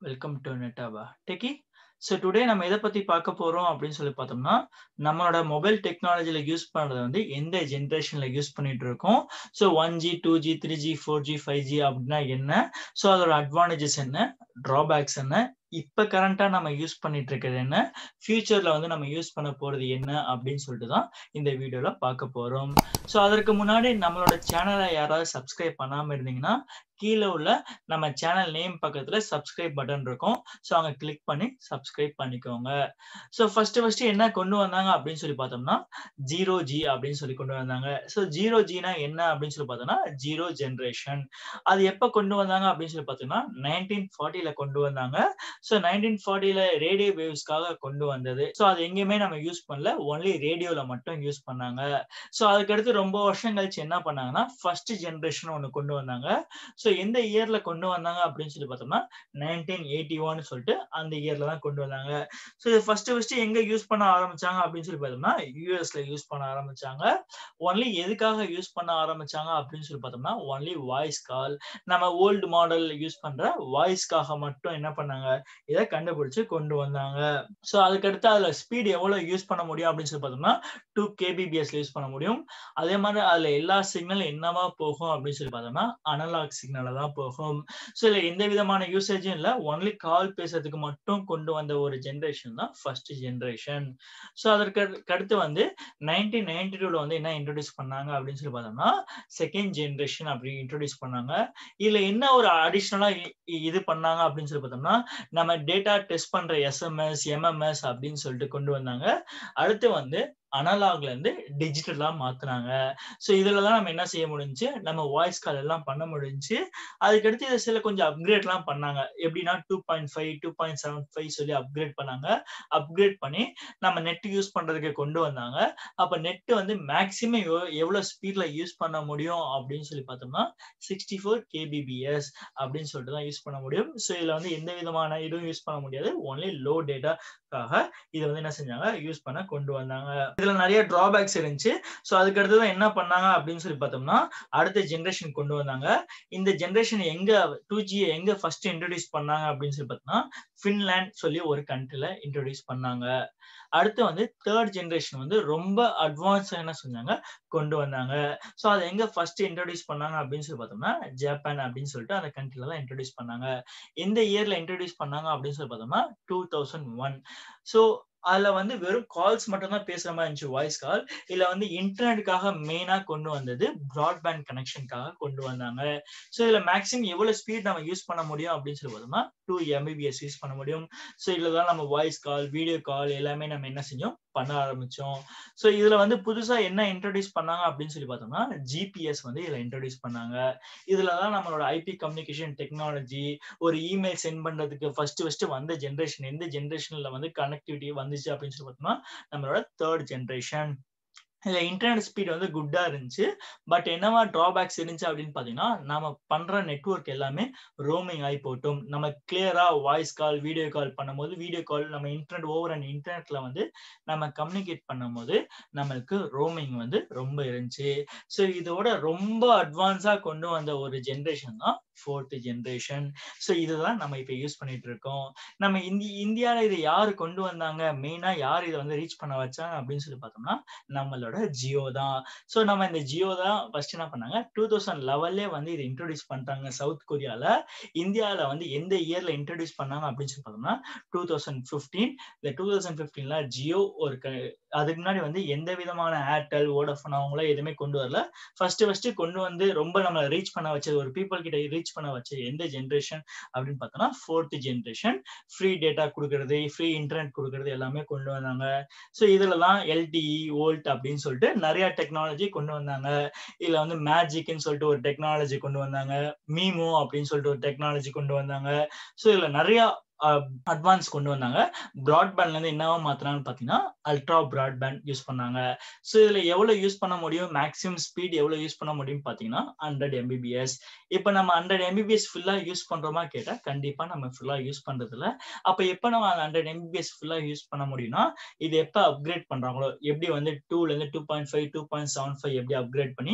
welcome to நெட்டாபா techie so today நம்ம எதை பத்தி பார்க்க போறோம் அப்படின்னு சொல்லி பார்த்தோம்னா நம்மளோட மொபைல் டெக்னாலஜில யூஸ் பண்றது வந்து எந்த ஜென்ரேஷன்ல யூஸ் பண்ணிட்டு இருக்கோம் so one G two G three G four G five G அப்படின்னா என்ன ஸோ அதோட அட்வான்டேஜஸ் என்ன ட்ராபேக்ஸ் என்ன இப்ப கரண்டா நம்ம யூஸ் பண்ணிட்டு இருக்கிறது என்ன ஃபியூச்சர்ல வந்து நம்ம யூஸ் பண்ண போறது என்ன அப்படின்னு சொல்லிட்டு தான் இந்த வீடியோல பார்க்க போறோம் ஸோ அதற்கு முன்னாடி நம்மளோட சேனலை யாராவது சப்ஸ்கிரைப் பண்ணாம இருந்தீங்கன்னா கீழே உள்ள நம்ம சேனல் நேம் பக்கத்துல சப்ஸ்கிரைப் பட்டன் இருக்கும் ஸோ அங்க கிளிக் பண்ணி சப்ஸ்கிரைப் பண்ணிக்கோங்க ஸோ ஃபர்ஸ்ட் ஃபர்ஸ்ட் என்ன கொண்டு வந்தாங்க அப்படின்னு சொல்லி பார்த்தோம்னா ஜீரோ ஜி அப்படின்னு சொல்லி கொண்டு வந்தாங்க ஸோ ஜீரோ ஜினா என்ன அப்படின்னு சொல்லி பார்த்தோம்னா ஜீரோ ஜென்ரேஷன் அது எப்போ கொண்டு வந்தாங்க அப்படின்னு சொல்லி பார்த்தோம்னா நைன்டீன் ஃபார்ட்டில கொண்டு வந்தாங்க ஸோ நைன்டீன் ஃபார்ட்டில ரேடியோ வேவ்ஸ்க்காக கொண்டு வந்தது ஸோ அது எங்கேயுமே நம்ம யூஸ் பண்ணல ஒன்லி ரேடியோல மட்டும் யூஸ் பண்ணாங்க ஸோ அதுக்கடுத்து ரொம்ப வருஷம் கழிச்சு என்ன பண்ணாங்கன்னா ஃபர்ஸ்ட் ஜென்ரேஷன் ஒன்று கொண்டு வந்தாங்க ஸோ எந்த இயர்ல கொண்டு வந்தாங்க அப்படின்னு சொல்லி பார்த்தோம்னா நைன்டீன் எயிட்டி ஒன் சொல்லிட்டு அந்த இயர்ல தான் கொண்டு வந்தாங்க ஸோ இது ஃபர்ஸ்ட் ஃபர்ஸ்ட் எங்க யூஸ் பண்ண ஆரம்பிச்சாங்க அப்படின்னு சொல்லி பார்த்தோம்னா யூஎஸ்ல யூஸ் பண்ண ஆரம்பிச்சாங்க ஒன்லி எதுக்காக யூஸ் பண்ண ஆரம்பிச்சாங்க அப்படின்னு சொல்லி பார்த்தோம்னா ஒன்லி வாய்ஸ் கால் நம்ம ஓல்டு மாடல் யூஸ் பண்ற வாய்ஸ்க்காக மட்டும் என்ன பண்ணாங்க இதை கண்டுபிடிச்சு கொண்டு வந்தாங்க ஸோ அதுக்கடுத்து அதுல ஸ்பீட் எவ்வளவு யூஸ் பண்ண முடியும் அப்படின்னு சொல்லி பார்த்தோம்னா டூ கேபிபிஎஸ்ல யூஸ் பண்ண முடியும் அதே மாதிரி அதுல எல்லா சிக்னலும் என்னவா போகும் அப்படின்னு சொல்லி பார்த்தோம்னா அனலாக் சிக்னல்ல தான் போகும் ஸோ இதுல எந்த விதமான யூசேஜும் இல்லை ஒன்லி கால் பேசுறதுக்கு மட்டும் கொண்டு வந்த ஒரு ஜென்ரேஷன் தான் ஃபர்ஸ்ட் ஜென்ரேஷன் ஸோ அதற்கு அடுத்து வந்து நைன்டீன் நைன்டி டூல வந்து என்ன இன்ட்ரடியூஸ் பண்ணாங்க அப்படின்னு சொல்லி பார்த்தோம்னா செகண்ட் ஜென்ரேஷன் அப்படி இன்ட்ரடியூஸ் பண்ணாங்க இதுல என்ன ஒரு அடிஷ்னலா இது பண்ணாங்க அப்படின்னு சொல்லி பார்த்தோம்னா நம்ம டேட்டா டெஸ்ட் பண்ற எஸ்எம்எஸ் எம்எம்எஸ் அப்படின்னு சொல்லிட்டு கொண்டு வந்தாங்க அடுத்து வந்து அனலாக்ல இருந்து டிஜிட்டலா மாத்தினாங்க ஸோ இதுல தான் நம்ம என்ன செய்ய முடிஞ்சு நம்ம வாய்ஸ் கால் எல்லாம் பண்ண முடிஞ்சு அதுக்கடுத்து இதை சில கொஞ்சம் அப்கிரேட்லாம் பண்ணாங்க எப்படின்னா two point five two point seven five சொல்லி அப்கிரேட் பண்ணாங்க அப்கிரேட் பண்ணி நம்ம நெட் யூஸ் பண்றதுக்கு கொண்டு வந்தாங்க அப்ப நெட் வந்து மேக்சிமம் எவ்வளவு ஸ்பீட்ல யூஸ் பண்ண முடியும் அப்படின்னு சொல்லி பார்த்தோம்னா சிக்ஸ்டி ஃபோர் கேபிபிஎஸ் அப்படின்னு சொல்லிட்டு தான் யூஸ் பண்ண முடியும் ஸோ இதுல வந்து எந்த விதமான இதுவும் யூஸ் பண்ண முடியாது ஒன்லி லோ டேட்டாக்காக இதை வந்து என்ன செஞ்சாங்க யூஸ் பண்ண கொண்டு வந்தாங்க இதுல நிறைய டிராபேக்ஸ் இருந்துச்சு ஸோ அதுக்கு அடுத்ததான் என்ன பண்ணாங்க அப்படின்னு சொல்லி பார்த்தோம்னா அடுத்த ஜென்ரேஷன் கொண்டு வந்தாங்க இந்த ஜென்ரேஷன் எங்க டூ ஜி எங்க ஃபர்ஸ்ட் இன்ட்ரடியூஸ் பண்ணாங்க அப்படின்னு சொல்லி பார்த்தோம்னா ஃபின்லாண்ட் சொல்லி ஒரு கண்ட்ரில இன்ட்ரடியூஸ் பண்ணாங்க அடுத்து வந்து தேர்ட் ஜென்ரேஷன் வந்து ரொம்ப அட்வான்ஸா என்ன செஞ்சாங்க கொண்டு வந்தாங்க ஸோ அதை எங்க ஃபர்ஸ்ட் இன்ட்ரடியூஸ் பண்ணாங்க அப்படின்னு சொல்லி பார்த்தோம்னா ஜப்பான் அப்படின்னு சொல்லிட்டு அந்த கண்ட்ரில தான் இன்ட்ரடியூஸ் பண்ணாங்க எந்த இயர்ல இன்ட்ரடியூஸ் பண்ணாங்க அப்படின்னு சொல்லி பார்த்தோம்னா டூ தௌசண்ட் ஒன் ஸோ அதுல வந்து வெறும் கால்ஸ் மட்டும் தான் பேசுற மாதிரி இருந்துச்சு வாய்ஸ் கால் இதுல வந்து இன்டர்நெட்டுக்காக மெயினா கொண்டு வந்தது ப்ராட்பேண்ட் கனெக்ஷனுக்காக கொண்டு வந்தாங்க ஸோ இதுல மேக்ஸிமம் எவ்வளவு ஸ்பீட் நம்ம யூஸ் பண்ண முடியும் அப்படின்னு சொல்லி பார்த்தோம்னா டூ எம்பிபிஎஸ் யூஸ் பண்ண முடியும் ஸோ இதுல தான் நம்ம வாய்ஸ் கால் வீடியோ கால் எல்லாமே நம்ம என்ன செஞ்சோம் பண்ண ஆரம்பிச்சோம் ஸோ இதுல வந்து புதுசா என்ன இன்ட்ரடியூஸ் பண்ணாங்க அப்படின்னு சொல்லி பார்த்தோம்னா ஜிபிஎஸ் வந்து இதுல இன்ட்ரடியூஸ் பண்ணாங்க இதுல தான் நம்மளோட ஐபி கம்யூனிகேஷன் டெக்னாலஜி ஒரு இமெயில் சென்ட் பண்றதுக்கு ஃபர்ஸ்ட் ஃபர்ஸ்ட் வந்த ஜென்ரேஷன் எந்த ஜென்ரேஷன்ல வந்து கனெக்டிவிட்டி வந்துச்சு அப்படின்னு சொல்லி பார்த்தோம்னா நம்மளோட தேர்ட் ஜென்ரேஷன் இதுல இன்டர்நெட் ஸ்பீட் வந்து குட்டா இருந்துச்சு பட் என்னவா டிராபேக்ஸ் இருந்துச்சு அப்படின்னு பாத்தீங்கன்னா நம்ம பண்ற நெட்ஒர்க் எல்லாமே ரோமிங் ஆகி போட்டும் நம்ம கிளியரா வாய்ஸ் கால் வீடியோ கால் பண்ணும்போது வீடியோ கால் நம்ம இன்டர்நெட் ஓவர் அண்ட் இன்டர்நெட்ல வந்து நம்ம கம்யூனிகேட் பண்ணும்போது நம்மளுக்கு ரோமிங் வந்து ரொம்ப இருந்துச்சு ஸோ இதோட ரொம்ப அட்வான்ஸா கொண்டு வந்த ஒரு ஜென்ரேஷன் தான் ஃபோர்த் ஜென்ரேஷன் ஸோ இதுதான் நம்ம இப்போ யூஸ் பண்ணிட்டு இருக்கோம் நம்ம இந்தி இந்தியாவில் இதை யார் கொண்டு வந்தாங்க மெயினா யார் இதை வந்து ரீச் பண்ண வச்சாங்க அப்படின்னு சொல்லி பார்த்தோம்னா நம்மளோட ஜியோ தான் ஸோ நம்ம இந்த ஜியோ தான் ஃபர்ஸ்ட் என்ன பண்ணாங்க டூ தௌசண்ட் லெவல்லே வந்து இதை இன்ட்ரோடியூஸ் பண்ணிட்டாங்க சவுத் கொரியால இந்தியாவில் வந்து எந்த இயர்ல இன்ட்ரோடியூஸ் பண்ணாங்க அப்படின்னு சொல்லி பார்த்தோம்னா டூ தௌசண்ட் ஃபிஃப்டீன் இந்த டூ தௌசண்ட் ஃபிஃப்டீன்ல ஜியோ ஒரு அதுக்கு முன்னாடி வந்து எந்த விதமான ஏர்டெல் ஓடஃபோன் அவங்களாம் எதுவுமே கொண்டு வரல ஃபர்ஸ்ட் ஃபர்ஸ்ட் கொண்டு வந்து ரொம்ப நம்மளை ரீச் பண்ண வச்சது ஒரு பீப்புள் கிட்ட ரீச் பண்ண வச்ச எந்த ஜென்ரேஷன் அப்படின்னு பார்த்தோம்னா ஃபோர்த் ஜென்ரேஷன் ஃப்ரீ டேட்டா கொடுக்கறது ஃப்ரீ இன்டர்நெட் கொடுக்கறது எல்லாமே கொண்டு வந்தாங்க ஸோ இதுல தான் எல்டிஇ ஓல்ட் அப்படின்னு சொல்லிட்டு நிறைய டெக்னாலஜி கொண்டு வந்தாங்க இதுல வந்து மேஜிக்னு சொல்லிட்டு ஒரு டெக்னாலஜி கொண்டு வந்தாங்க மீமோ அப்படின்னு சொல்லிட்டு ஒரு டெக்னாலஜி கொண்டு வந்தாங்க ஸோ இதுல நிறைய அட்வான்ஸ் கொண்டு வந்தாங்க ப்ராட்பேண்ட்ல இருந்து என்னவா மாத்தினான்னு பாத்தீங்கன்னா அல்ட்ரா ப்ராட்பேண்ட் யூஸ் பண்ணாங்க ஸோ இதுல எவ்வளவு யூஸ் பண்ண முடியும் மேக்ஸிமம் ஸ்பீட் எவ்வளவு யூஸ் பண்ண முடியும் பாத்தீங்கன்னா ஹண்ட்ரட் எம்பிபிஎஸ் இப்போ நம்ம ஹண்ட்ரட் எம்பிபிஎஸ் ஃபுல்லா யூஸ் பண்றோமா கேட்டா கண்டிப்பா நம்ம ஃபுல்லா யூஸ் பண்றது இல்ல அப்ப எப்ப நம்ம ஹண்ட்ரட் எம்பிபிஎஸ் ஃபுல்லா யூஸ் பண்ண முடியும்னா இது எப்ப அப்கிரேட் பண்றாங்களோ எப்படி வந்து டூல இருந்து two point five two point seven five எப்படி அப்கிரேட் பண்ணி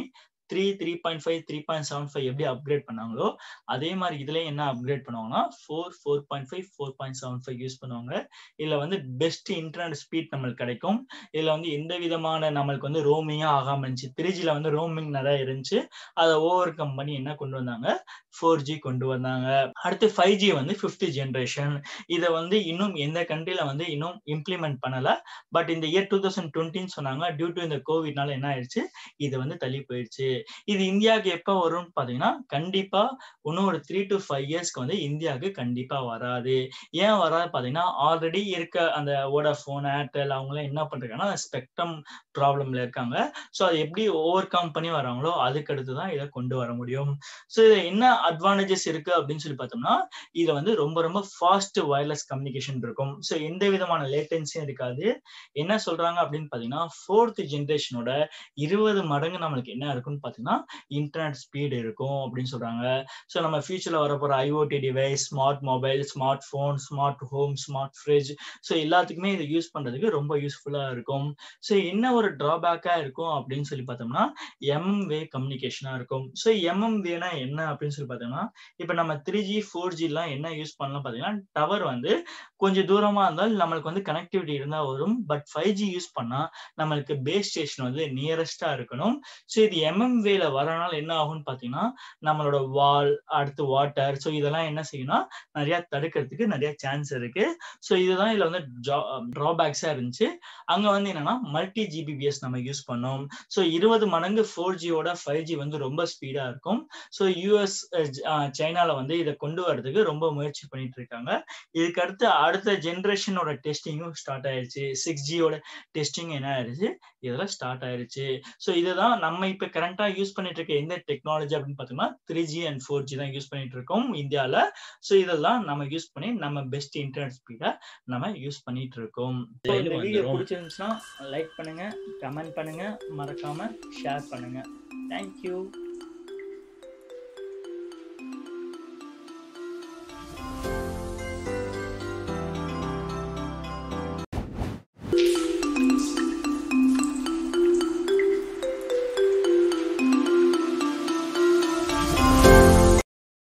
three three point five three point seven five எப்படி அப்கிரேட் பண்ணாங்களோ அதே மாதிரி இதுல என்ன அப்கிரேட் பண்ணுவாங்கன்னா four four point five four point seven five use பண்ணுவாங்க இதுல வந்து பெஸ்ட் இன்டர்நெட் ஸ்பீட் நம்மளுக்கு கிடைக்கும் இதுல வந்து எந்த விதமான நம்மளுக்கு வந்து ரோமிங்கா ஆகாம இருந்துச்சு த்ரீ ஜில வந்து ரோமிங் நிறைய இருந்துச்சு அதை ஓவர் கம் பண்ணி என்ன கொண்டு வந்தாங்க ஃபோர் ஜி கொண்டு வந்தாங்க அடுத்து ஃபைவ் ஜி வந்து ஃபிஃப்த் ஜென்ரேஷன் இதை வந்து இன்னும் எந்த கண்ட்ரில வந்து இன்னும் இம்ப்ளிமெண்ட் பண்ணல பட் இந்த இயர் டூ தௌசண்ட் டுவெண்ட்டின்னு சொன்னாங்க டியூ டு இந்த கோவிட்னால என்ன ஆயிடுச்சு இது வந்து தள்ளி போயிடுச்சு இது இந்தியாவுக்கு எப்போ வரும்னு பாத்தீங்கன்னா கண்டிப்பா இன்னும் ஒரு த்ரீ டு ஃபைவ் இயர்ஸ்க்கு வந்து இந்தியாவுக்கு கண்டிப்பா வராது ஏன் வராது பாத்தீங்கன்னா ஆல்ரெடி இருக்க அந்த வோடாஃபோன் ஏர்டெல் அவங்களாம் என்ன பண்றாங்கன்னா ஸ்பெக்ட்ரம் ப்ராப்ளம்ல இருக்காங்க ஸோ அதை எப்படி ஓவர் கம் பண்ணி வராங்களோ அதுக்கு அடுத்து தான் இதை கொண்டு வர முடியும் ஸோ இது என்ன அட்வான்டேஜஸ் இருக்கு அப்படின்னு சொல்லி பார்த்தோம்னா இதுல வந்து ரொம்ப ரொம்ப ஃபாஸ்ட் வயர்லெஸ் கம்யூனிகேஷன் இருக்கும் ஸோ எந்த விதமான லேட்டன்சியும் இருக்காது என்ன சொல்றாங்க அப்படின்னு பாத்தீங்கன்னா ஃபோர்த் ஜென்ரேஷனோட இருபது மடங்கு நம்மளுக்கு என்ன இருக்குன்னு பாத்தீங்கன்னா இன்டர்நெட் ஸ்பீடு இருக்கும் அப்படின்னு சொல்றாங்க ஸோ நம்ம ஃபியூச்சர்ல வரப்போற IoT device smart mobile smart phone smart home smart fridge so எல்லாத்துக்குமே இதை யூஸ் பண்றதுக்கு ரொம்ப யூஸ்ஃபுல்லா இருக்கும் ஸோ என்ன ஒரு டிராபேக்கா இருக்கும் அப்படின்னு சொல்லி பார்த்தோம்னா எம்எம் வே கம்யூனிகேஷனா இருக்கும் ஸோ எம்எம் வேனா என்ன அப்படின்னு சொல்லி பார்த்தோம்னா இப்போ நம்ம த்ரீ ஜி ஃபோர் ஜிலாம் என்ன யூஸ் பண்ணலாம் பார்த்தீங்கன்னா டவர் வந்து கொஞ்சம் தூரமா இருந்தால் நம்மளுக்கு வந்து கனெக்டிவிட்டி இருந்தா வரும் பட் ஃபைவ் ஜி யூஸ் பண்ணா நம்மளுக்கு பேஸ் ஸ்டேஷன் வந்து நியரஸ்டா இருக்கணும் ஸோ இது எம்எம் வேல வரனால என்ன ஆகும்னு பார்த்தீங்கன்னா நம்மளோட வால் அடுத்து வாட்டர் ஸோ இதெல்லாம் என்ன செய்யணும்னா நிறைய தடுக்கிறதுக்கு நிறைய சான்ஸ் இருக்கு ஸோ இதுதான் இதுல வந்து ட்ராபேக்ஸா இருந்துச்சு அங்க வந்து என்னன்னா மல்டி ஜிபிபிஎஸ் நம்ம யூஸ் பண்ணோம் ஸோ இருபது மடங்கு ஃபோர் ஜியோட ஃபைவ் ஜி வந்து ரொம்ப ஸ்பீடா இருக்கும் ஸோ யூஎஸ் சைனால வந்து இதை கொண்டு வரதுக்கு ரொம்ப முயற்சி பண்ணிட்டு இருக்காங்க இதுக்கு அடுத்து அடுத்த ஜென்ரேஷனோட டெஸ்டிங்கும் ஸ்டார்ட் ஆயிருச்சு சிக்ஸ் ஜியோட டெஸ்டிங் என்ன ஆயிருச்சு இதெல்லாம் ஸ்டார்ட் ஆயிருச்சு ஸோ இதுதான் நம்ம இப்போ கரண்டா யூஸ் பண்ணிட்டு இருக்க எந்த டெக்னாலஜி அப்படின்னு பார்த்தோம்னா three G and four G தான் யூஸ் பண்ணிட்டு இருக்கோம் இந்தியாவில் ஸோ இதெல்லாம் நம்ம யூஸ் பண்ணி நம்ம பெஸ்ட் இன்டர்நெட் ஸ்பீடை நம்ம யூஸ் பண்ணிட்டு இருக்கோம் இந்த வீடியோ பிடிச்சிருந்துச்சுன்னா லைக் பண்ணுங்க கமெண்ட் பண்ணுங்க மறக்காம ஷேர் பண்ணுங்க தேங்க்யூ